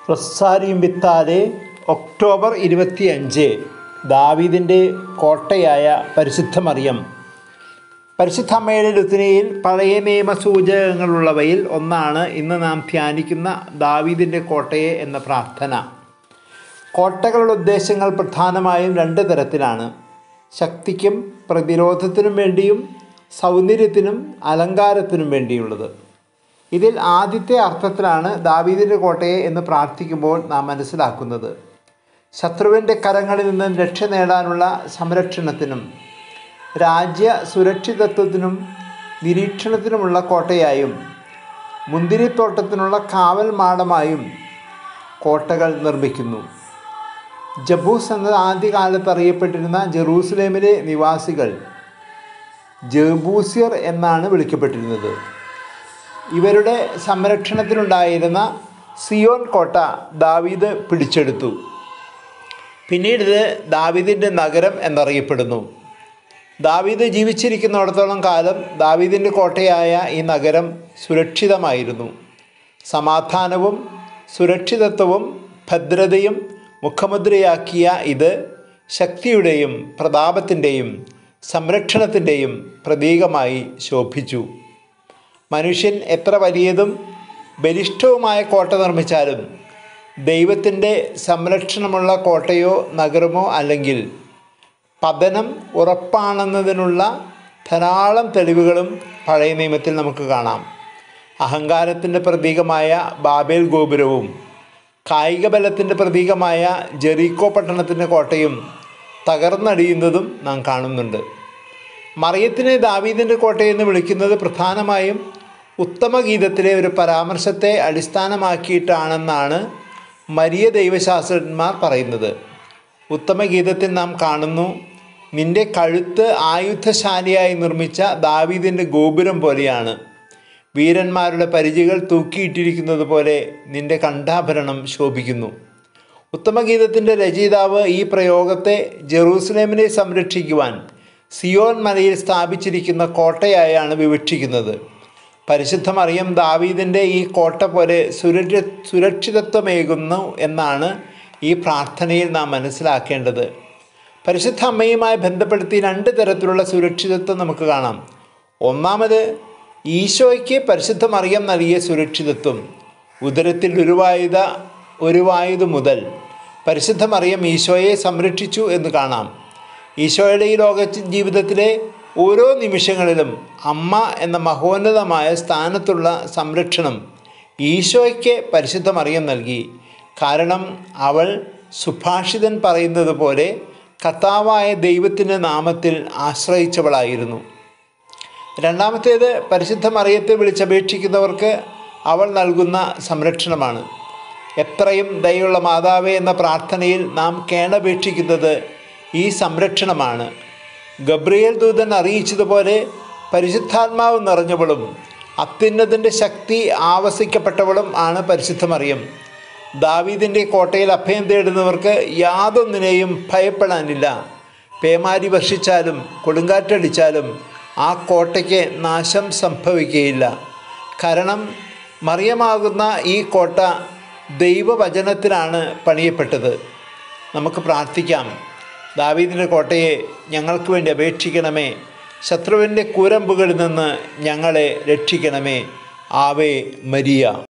റൊസാരിയും വിത്താലെ October ഇരുപത്തിയഞ്ച് ദാവീദിൻ്റെ കോട്ടയായ പരിശുദ്ധ മറിയം പരിശുദ്ധ അമ്മയുടെ ലുത്തിനയിൽ പഴയ നിയമ സൂചകങ്ങളുള്ളവയിൽ ഒന്നാണ് ഇന്ന് നാം ധ്യാനിക്കുന്ന ദാവീദിൻ്റെ കോട്ടയെ എന്ന പ്രാർത്ഥന കോട്ടകളുടെ ഉദ്ദേശങ്ങൾ പ്രധാനമായും രണ്ട് തരത്തിലാണ് ശക്തിക്കും പ്രതിരോധത്തിനും വേണ്ടിയും സൗന്ദര്യത്തിനും അലങ്കാരത്തിനും വേണ്ടിയുള്ളത് ഇതിൽ ആദ്യത്തെ അർത്ഥത്തിലാണ് ദാവീദിൻ്റെ കോട്ടയെ എന്ന് പ്രാർത്ഥിക്കുമ്പോൾ നാം മനസ്സിലാക്കുന്നത് ശത്രുവിൻ്റെ കരങ്ങളിൽ നിന്ന് രക്ഷ നേടാനുള്ള സംരക്ഷണത്തിനും രാജ്യ സുരക്ഷിതത്വത്തിനും നിരീക്ഷണത്തിനുമുള്ള കോട്ടയായും മുന്തിരിത്തോട്ടത്തിനുള്ള കാവൽ മാടമായും കോട്ടകൾ നിർമ്മിക്കുന്നു ജബൂസ് എന്ന ആദ്യകാലത്ത് അറിയപ്പെട്ടിരുന്ന ജെറൂസലേമിലെ നിവാസികൾ ജബൂസിയർ എന്നാണ് വിളിക്കപ്പെട്ടിരുന്നത് ഇവരുടെ സംരക്ഷണത്തിനുണ്ടായിരുന്ന സിയോൻ കോട്ട ദാവീദ് പിടിച്ചെടുത്തു പിന്നീട് ഇത് ദാവീദിൻ്റെ നഗരം എന്നറിയപ്പെടുന്നു ദാവീദ് ജീവിച്ചിരിക്കുന്നിടത്തോളം കാലം ദാവീദിൻ്റെ കോട്ടയായ ഈ നഗരം സുരക്ഷിതമായിരുന്നു സമാധാനവും സുരക്ഷിതത്വവും ഭദ്രതയും മുഖമുദ്രയാക്കിയ ഇത് ശക്തിയുടെയും പ്രതാപത്തിൻ്റെയും സംരക്ഷണത്തിൻ്റെയും പ്രതീകമായി ശോഭിച്ചു മനുഷ്യൻ എത്ര വലിയതും ബലിഷ്ഠവുമായ കോട്ട നിർമ്മിച്ചാലും ദൈവത്തിൻ്റെ സംരക്ഷണമുള്ള കോട്ടയോ നഗരമോ അല്ലെങ്കിൽ പതനം ഉറപ്പാണെന്നതിനുള്ള ധാരാളം തെളിവുകളും പഴയ നിയമത്തിൽ നമുക്ക് കാണാം അഹങ്കാരത്തിൻ്റെ പ്രതീകമായ ബാബേൽ ഗോപുരവും കായിക ബലത്തിൻ്റെ പ്രതീകമായ ജെറീക്കോ പട്ടണത്തിൻ്റെ കോട്ടയും തകർന്നടിയുന്നതും നാം കാണുന്നുണ്ട് മറിയത്തിനെ ദാവീദിൻ്റെ കോട്ടയെന്ന് വിളിക്കുന്നത് പ്രധാനമായും ഉത്തമഗീതത്തിലെ ഒരു പരാമർശത്തെ അടിസ്ഥാനമാക്കിയിട്ടാണെന്നാണ് മരിയ ദൈവശാസ്ത്രജ്ഞന്മാർ പറയുന്നത് ഉത്തമഗീതത്തിൽ നാം കാണുന്നു നിന്റെ കഴുത്ത് ആയുധശാലിയായി നിർമ്മിച്ച ദാവീദിൻ്റെ ഗോപുരം പോലെയാണ് വീരന്മാരുടെ പരിചികൾ തൂക്കിയിട്ടിരിക്കുന്നത് പോലെ നിന്റെ കണ്ഠാഭരണം ശോഭിക്കുന്നു ഉത്തമഗീതത്തിൻ്റെ രചയിതാവ് ഈ പ്രയോഗത്തെ ജെറൂസലേമിനെ സംരക്ഷിക്കുവാൻ സിയോൻ മലയിൽ സ്ഥാപിച്ചിരിക്കുന്ന കോട്ടയായാണ് വിവക്ഷിക്കുന്നത് പരിശുദ്ധ മറിയം ദാവീദിൻ്റെ ഈ കോട്ട പോലെ സുരക്ഷ സുരക്ഷിതത്വമേകുന്നു എന്നാണ് ഈ പ്രാർത്ഥനയിൽ നാം മനസ്സിലാക്കേണ്ടത് പരിശുദ്ധ അമ്മയുമായി ബന്ധപ്പെടുത്തി രണ്ട് തരത്തിലുള്ള സുരക്ഷിതത്വം നമുക്ക് കാണാം ഒന്നാമത് ഈശോയ്ക്ക് പരിശുദ്ധ മറിയം നൽകിയ സുരക്ഷിതത്വം ഉദരത്തിൽ ഉരുവായുധ ഉരുവായുധ മുതൽ പരിശുദ്ധ മറിയം ഈശോയെ സംരക്ഷിച്ചു എന്ന് കാണാം ഈശോയുടെ ഈ ലോക ജീവിതത്തിലെ ഓരോ നിമിഷങ്ങളിലും അമ്മ എന്ന മഹോന്നതമായ സ്ഥാനത്തുള്ള സംരക്ഷണം ഈശോയ്ക്ക് പരിശുദ്ധ മറിയം നൽകി കാരണം അവൾ സുഭാഷിതൻ പറയുന്നത് പോലെ കർത്താവായ ദൈവത്തിൻ്റെ നാമത്തിൽ ആശ്രയിച്ചവളായിരുന്നു രണ്ടാമത്തേത് പരിശുദ്ധ മറിയത്തെ വിളിച്ചപേക്ഷിക്കുന്നവർക്ക് അവൾ നൽകുന്ന സംരക്ഷണമാണ് എത്രയും ദയുള്ള മാതാവേ എന്ന പ്രാർത്ഥനയിൽ നാം കേണപേക്ഷിക്കുന്നത് ഈ സംരക്ഷണമാണ് ഗബ്രിയേൽ ദൂതൻ അറിയിച്ചതുപോലെ പരിശുദ്ധാത്മാവ് നിറഞ്ഞവളും അത്യുന്നതിൻ്റെ ശക്തി ആവസിക്കപ്പെട്ടവളും ആണ് പരിശുദ്ധ മറിയം ദാവീദിൻ്റെ കോട്ടയിൽ അഭയം തേടുന്നവർക്ക് യാതൊന്നിനെയും ഭയപ്പെടാനില്ല പേമാരി വർഷിച്ചാലും കൊടുങ്കാറ്റടിച്ചാലും ആ കോട്ടയ്ക്ക് നാശം സംഭവിക്കുകയില്ല കാരണം മറിയമാകുന്ന ഈ കോട്ട ദൈവവചനത്തിലാണ് പണിയപ്പെട്ടത് നമുക്ക് പ്രാർത്ഥിക്കാം ദാവീദിൻ്റെ കോട്ടയെ ഞങ്ങൾക്ക് വേണ്ടി അപേക്ഷിക്കണമേ ശത്രുവിൻ്റെ കൂരമ്പുകളിൽ നിന്ന് ഞങ്ങളെ രക്ഷിക്കണമേ ആവേ മരിയ